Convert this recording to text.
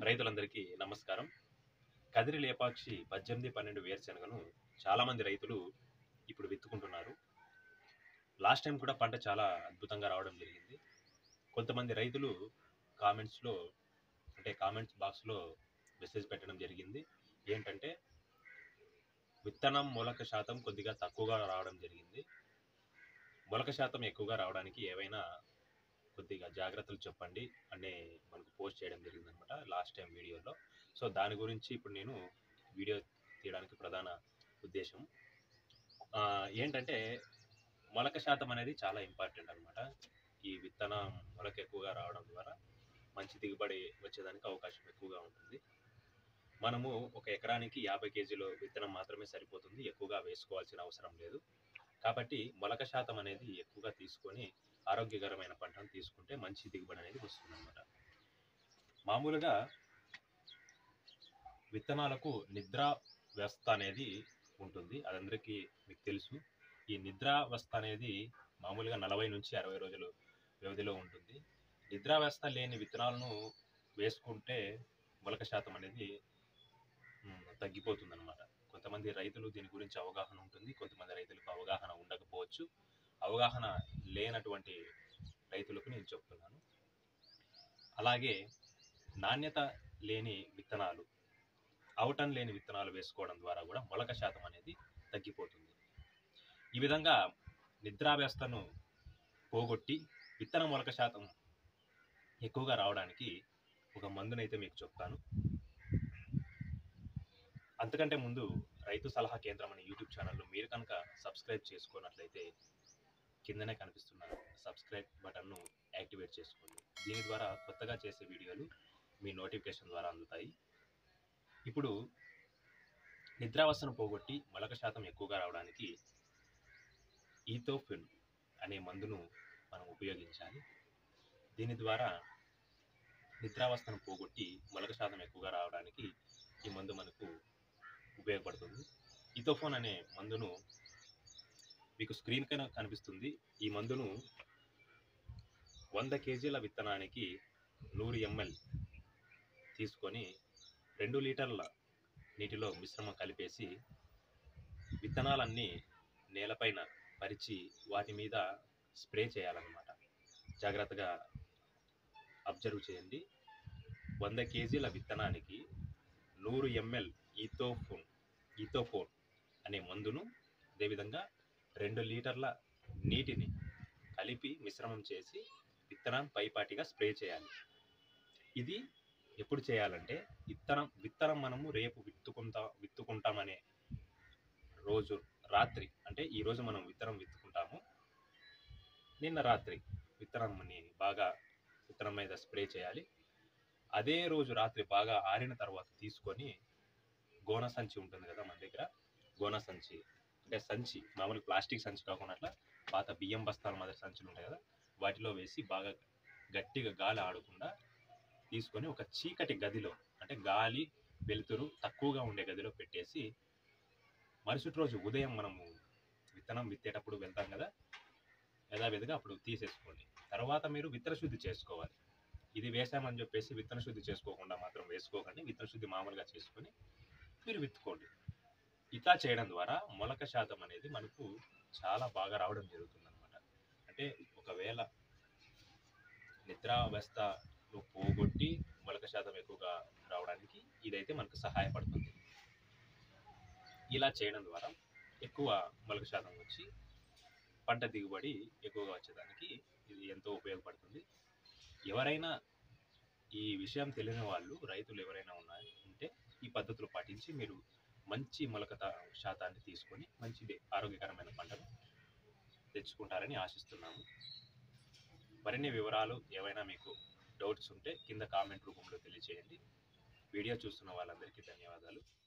రైతులందరికీ నమస్కారం కదిరి లేపాక్షి పద్దెనిమిది పన్నెండు వేరుశెనగను చాలామంది రైతులు ఇప్పుడు విత్తుకుంటున్నారు లాస్ట్ టైం కూడా పంట చాలా అద్భుతంగా రావడం జరిగింది కొంతమంది రైతులు కామెంట్స్లో అంటే కామెంట్స్ బాక్స్లో మెసేజ్ పెట్టడం జరిగింది ఏంటంటే విత్తనం మొలక శాతం కొద్దిగా తక్కువగా రావడం జరిగింది మొలక శాతం ఎక్కువగా రావడానికి ఏవైనా కొద్దిగా జాగ్రత్తలు చెప్పండి అనే మనకు పోస్ట్ చేయడం జరిగింది అనమాట లాస్ట్ టైం వీడియోలో సో దాని గురించి ఇప్పుడు నేను వీడియో తీయడానికి ప్రధాన ఉద్దేశం ఆ, ఏంటంటే మొలక శాతం అనేది చాలా ఇంపార్టెంట్ అనమాట ఈ విత్తనం మొలక ఎక్కువగా రావడం ద్వారా మంచి దిగుబడి వచ్చేదానికి అవకాశం ఎక్కువగా ఉంటుంది మనము ఒక ఎకరానికి యాభై కేజీలు విత్తనం మాత్రమే సరిపోతుంది ఎక్కువగా వేసుకోవాల్సిన అవసరం లేదు కాబట్టి మొలక శాతం అనేది ఎక్కువగా తీసుకొని ఆరోగ్యకరమైన పంటను తీసుకుంటే మంచి దిగుబడి అనేది వస్తుంది అనమాట మామూలుగా విత్తనాలకు నిద్రా వ్యవస్థ అనేది ఉంటుంది అదందరికీ మీకు తెలుసు ఈ నిద్రా వ్యవస్థ అనేది మామూలుగా నలభై నుంచి అరవై రోజులు వ్యవధిలో ఉంటుంది నిద్రా వ్యవస్థ లేని విత్తనాలను వేసుకుంటే మొలక శాతం అనేది తగ్గిపోతుంది అనమాట కొంతమంది రైతులు దీని గురించి అవగాహన ఉంటుంది కొంతమంది రైతులకు అవగాహన ఉండకపోవచ్చు అవగాహన లేనటువంటి రైతులకు నేను చెప్తున్నాను అలాగే నాణ్యత లేని విత్తనాలు అవటం లేని విత్తనాలు వేసుకోవడం ద్వారా కూడా మొలక శాతం అనేది తగ్గిపోతుంది ఈ విధంగా నిద్రావ్యవస్థను పోగొట్టి విత్తన మొలక శాతం ఎక్కువగా రావడానికి ఒక మందునైతే మీకు చెప్తాను అంతకంటే ముందు రైతు సలహా కేంద్రం అనే యూట్యూబ్ ఛానల్లో మీరు కనుక సబ్స్క్రైబ్ చేసుకున్నట్లయితే కిందనే కనిపిస్తున్న సబ్స్క్రైబ్ బటన్ను యాక్టివేట్ చేసుకోండి దీని ద్వారా కొత్తగా చేసే వీడియోలు మీ నోటిఫికేషన్ ద్వారా అందుతాయి ఇప్పుడు నిద్రావస్థను పోగొట్టి మొలక శాతం ఎక్కువగా రావడానికి ఈథోఫిన్ అనే మందును మనం ఉపయోగించాలి దీని ద్వారా నిద్రావస్థను పోగొట్టి మొలక శాతం ఎక్కువగా రావడానికి ఈ మందు మనకు ఉపయోగపడుతుంది ఈథోఫోన్ అనే మందును మీకు స్క్రీన్ పైన కనిపిస్తుంది ఈ మందును వంద కేజీల విత్తనానికి నూరు ఎంఎల్ తీసుకొని రెండు లీటర్ల నీటిలో మిశ్రమం కలిపేసి విత్తనాలన్నీ నేలపైన పరిచి వాటి మీద స్ప్రే చేయాలన్నమాట జాగ్రత్తగా అబ్జర్వ్ చేయండి వంద కేజీల విత్తనానికి నూరు ఎంఎల్ ఈథోఫోన్ ఈథోఫోన్ అనే మందును అదేవిధంగా రెండు లీటర్ల నీటిని కలిపి మిశ్రమం చేసి విత్తనం పైపాటిగా స్ప్రే చేయాలి ఇది ఎప్పుడు చేయాలంటే విత్తనం విత్తనం మనము రేపు విత్తుకుంటా విత్తుకుంటామనే రోజు రాత్రి అంటే ఈ రోజు మనం విత్తనం విత్తుకుంటాము నిన్న రాత్రి విత్తనంని బాగా విత్తనం మీద స్ప్రే చేయాలి అదే రోజు రాత్రి బాగా ఆరిన తర్వాత తీసుకొని గోన సంచి ఉంటుంది కదా మన దగ్గర గోన సంచి అంటే సంచి మామూలు ప్లాస్టిక్ సంచి కాకుండా అట్లా పాత బియ్యం బస్తాల మాదిరి సంచులు ఉంటాయి కదా వాటిలో వేసి బాగా గట్టిగా గాలి ఆడకుండా తీసుకొని ఒక చీకటి గదిలో అంటే గాలి వెలుతురు తక్కువగా ఉండే గదిలో పెట్టేసి మరుసటి రోజు ఉదయం మనము విత్తనం విత్తేటప్పుడు వెళ్తాం కదా యథావిధిగా అప్పుడు తీసేసుకోండి తర్వాత మీరు విత్తన శుద్ధి చేసుకోవాలి ఇది వేసామని చెప్పేసి విత్తన శుద్ధి చేసుకోకుండా మాత్రం వేసుకోకండి విత్తన శుద్ధి మామూలుగా చేసుకొని మీరు విత్తుకోండి ఇట్లా చేయడం ద్వారా మొలక శాతం అనేది మనకు చాలా బాగా రావడం జరుగుతుంది అనమాట అంటే ఒకవేళ నిద్రావస్థను పోగొట్టి మొలక శాతం ఎక్కువగా రావడానికి ఇదైతే మనకు సహాయపడుతుంది ఇలా చేయడం ద్వారా ఎక్కువ మొలక శాతం వచ్చి పంట దిగుబడి ఎక్కువగా వచ్చేదానికి ఇది ఎంతో ఉపయోగపడుతుంది ఎవరైనా ఈ విషయం తెలియని వాళ్ళు రైతులు ఎవరైనా ఉన్నారు ఉంటే ఈ పద్ధతులు పాటించి మీరు మంచి మొలక శాతాన్ని తీసుకొని మంచి ఆరోగ్యకరమైన పంటను తెచ్చుకుంటారని ఆశిస్తున్నాము మరిన్ని వివరాలు ఏవైనా మీకు డౌట్స్ ఉంటే కింద కామెంట్ రూపంలో తెలియచేయండి వీడియో చూస్తున్న వాళ్ళందరికీ ధన్యవాదాలు